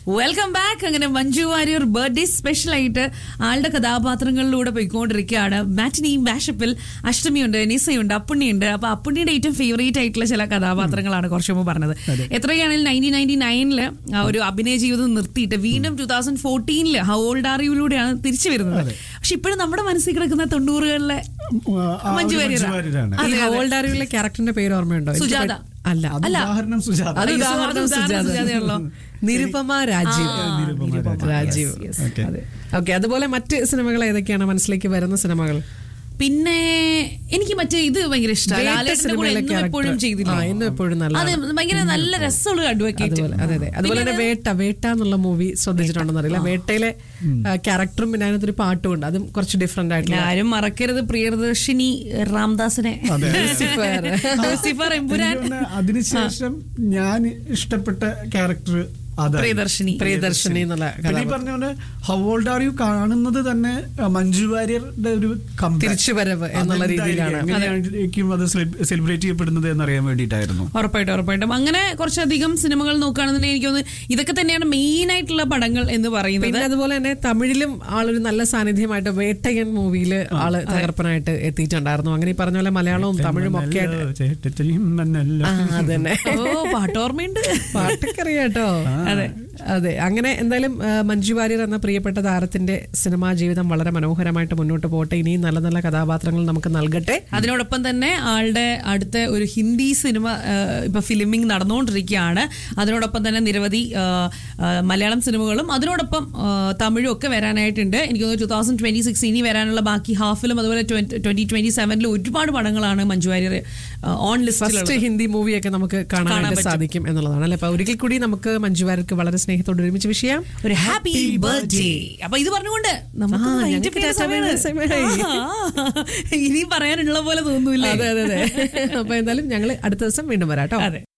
Welcome back അങ്ങനെ Manju Warrier birthday special ആയിട്ട് ആളുടെ കഥാപാത്രങ്ങളിലൂടെ പോയിക്കൊണ്ടിരിക്കുകയാണ് മാറ്റിനിയും ബാഷപ്പിൽ അഷ്ടമിയുണ്ട് നിസയുണ്ട് അപ്പുണ്ണിയുണ്ട് അപ്പൊ അപ്പുണ്ണിയുടെ ഏറ്റവും ഫേവറേറ്റ് ആയിട്ടുള്ള ചില കഥാപാത്രങ്ങളാണ് കുറച്ച് മുമ്പ് പറഞ്ഞത് എത്രയാണെങ്കിലും നയൻറ്റീൻ നയൻറ്റി നയനില് ഒരു അഭിനയ ജീവിതം നിർത്തിയിട്ട് വീണ്ടും ടൂ തൗസൻഡ് ഫോർട്ടീനില് ഹൗ ഓൾഡ് ആർ യുയിലൂടെയാണ് തിരിച്ചു വരുന്നത് പക്ഷെ ഇപ്പോഴും നമ്മുടെ മനസ്സിൽ കിടക്കുന്ന തൊണ്ണൂറുകളിലെ ആ, മഞ്ജു ഒരു വാര്യരാ. വാര്യരാണ്. അതെ, ഈ അതെ. ഹോൾഡ് ആറിയുള്ള ക്യാരക്ടറിന്റെ പേര് ഓർമ്മയുണ്ടോ എനിക്ക് സുജാത. പെ- അല്ല അത് അല്ല. ഉദാഹരണം സുജാത അത് അയ്യോ, ഉദാഹരണം അത് ഉദാഹരണം സുജാത. സുജാതയാണല്ലോ. നിരുപമ രാജീവ് ആ, Nirupama Nirupama. Rajeev Yes, yes. Okay. അതെ ഓക്കെ അതുപോലെ മറ്റ് സിനിമകൾ ഏതൊക്കെയാണ് മനസ്സിലേക്ക് വരുന്ന സിനിമകൾ പിന്നെ എനിക്ക് മറ്റേ ഇത് ഭയങ്കര ഇഷ്ടമാണ് വേട്ട ലാലേട്ടന്റെ കൂടെ സിനിമയിലെ എന്നും എപ്പോഴും character. ചെയ്തില്ല ആ, എന്നും എപ്പോഴും നല്ലതാണ്. അത് ഭയങ്കര നല്ല രസമുള്ള അഡ്വക്കേറ്റ് അതുപോലെ അതെ അതെ അതുപോലെ തന്നെ വേട്ട വേട്ട എന്നുള്ള മൂവി ശ്രദ്ധിച്ചിട്ടുണ്ടെന്ന് അറിയില്ല വേട്ടയിലെ ക്യാരക്ടറും പിന്നെ അതിനകത്തൊരു പാട്ടും ഉണ്ട് അതും കുറച്ച് ഡിഫറെന്റ് ആയിട്ടുള്ള ആരും മറക്കരുത് പ്രിയദർശിനി രാംദാസിനെ ലൂസിഫർ. ലൂസിഫർ എമ്പുരാൻ എനിക്ക് തോന്നുന്നു അതിനുശേഷം ഞാൻ ഇഷ്ടപ്പെട്ട ക്യാരക്ടർ അതാണ് പ്രിയദർശിനി പ്രിയദർശിനി എന്നുള്ള പിന്നെ ഈ പറഞ്ഞ പോലെ ഹൗ ഓൾഡ് ആർ യു കാണുന്നത് തന്നെ അഹ്, മഞ്ജു വാര്യരുടെ ഒരു comeback. തിരിച്ചുവരവ് എന്നുള്ള രീതിയിലാണ്. അതെന്തായിരിക്കും, എങ്ങനെയായിരിക്കും അത് സെലിബ്രേറ്റ് ചെയ്യപ്പെടുന്നത് എന്നറിയാൻ വേണ്ടിയിട്ടായിരുന്നു ഉറപ്പായിട്ടും ഉറപ്പായിട്ടും അങ്ങനെ കുറച്ചധികം സിനിമകൾ നോക്കുകയാണെന്നുണ്ടെങ്കിൽ എനിക്ക് തോന്നുന്നു ഇതൊക്കെ തന്നെയാണ് മെയിൻ ആയിട്ടുള്ള പടങ്ങൾ എന്ന് പറയുന്നത് പിന്നെ അതുപോലെ തന്നെ തമിഴിലും ആളൊരു നല്ല സാന്നിധ്യമായിട്ട് വേട്ടയൻ മൂവിയിൽ ആള് തകർപ്പനായിട്ട് എത്തിയിട്ടുണ്ടായിരുന്നു അങ്ങനെ ഈ പറഞ്ഞ പോലെ മലയാളവും തമിഴും ഒക്കെ ആയിട്ട് ചേട്ടത്തിയും മണ്ണല്ലോ. ആ, അതന്നെ ഓ പാട്ടോർമ്മയുണ്ട് പാട്ടൊക്കെ അറിയാട്ടോ അതെ അതെ അങ്ങനെ എന്തായാലും ആ, മഞ്ജു വാര്യർ എന്ന പ്രിയപ്പെട്ട താരത്തിന്റെ സിനിമാ ജീവിതം വളരെ മനോഹരമായിട്ട് മുന്നോട്ട് പോട്ടെ ഇനിയും നല്ല നല്ല കഥാപാത്രങ്ങൾ നമുക്ക് നൽകട്ടെ അതിനോടൊപ്പം തന്നെ ആളുടെ അടുത്ത ഒരു ഹിന്ദി സിനിമ ആ, ഇപ്പൊ ഫിലിമിംഗ് നടന്നുകൊണ്ടിരിക്കുകയാണ് അതിനോടൊപ്പം തന്നെ നിരവധി ആ, ആ, മലയാളം സിനിമകളും അതിനോടൊപ്പം ആ, തമിഴും ഒക്കെ വരാനായിട്ടുണ്ട് എനിക്ക് തോന്നുന്നു ടൂ തൗസൻഡ് ട്വന്റി സിക്സ് ഇനി വരാനുള്ള ബാക്കി ഹാഫിലും അതുപോലെ ട്വന്റി ട്വന്റി സെവനിലും ഒരുപാട് പടങ്ങളാണ് Manju Warrier on first list Hindi മൂവിയൊക്കെ നമുക്ക് കാണാനായിട്ട് പറ്റും. സാധിക്കും എന്നുള്ളതാണ് അല്ലെ അപ്പൊ ഒരിക്കൽ കൂടി നമുക്ക് മഞ്ജു വാര്യർക്ക് വളരെ സ്നേഹത്തോട് ഒരുമിച്ച് വിഷയം ഒരു ഹാപ്പി ബർത്ത്ഡേ അപ്പൊ ഇത് പറഞ്ഞുകൊണ്ട് നമുക്ക് ആ, wind up ഞങ്ങൾക്ക് ചെയ്യേണ്ട ടാറ്റാ സമയമാണ്. Bye bye. ആ, ഇനി പറയാനുള്ള പോലെ തോന്നൂല്ലേ അതെ അതെ അതെ അപ്പൊ എന്തായാലും ഞങ്ങൾ അടുത്ത ദിവസം വീണ്ടും വരാം കേട്ടോ അതെ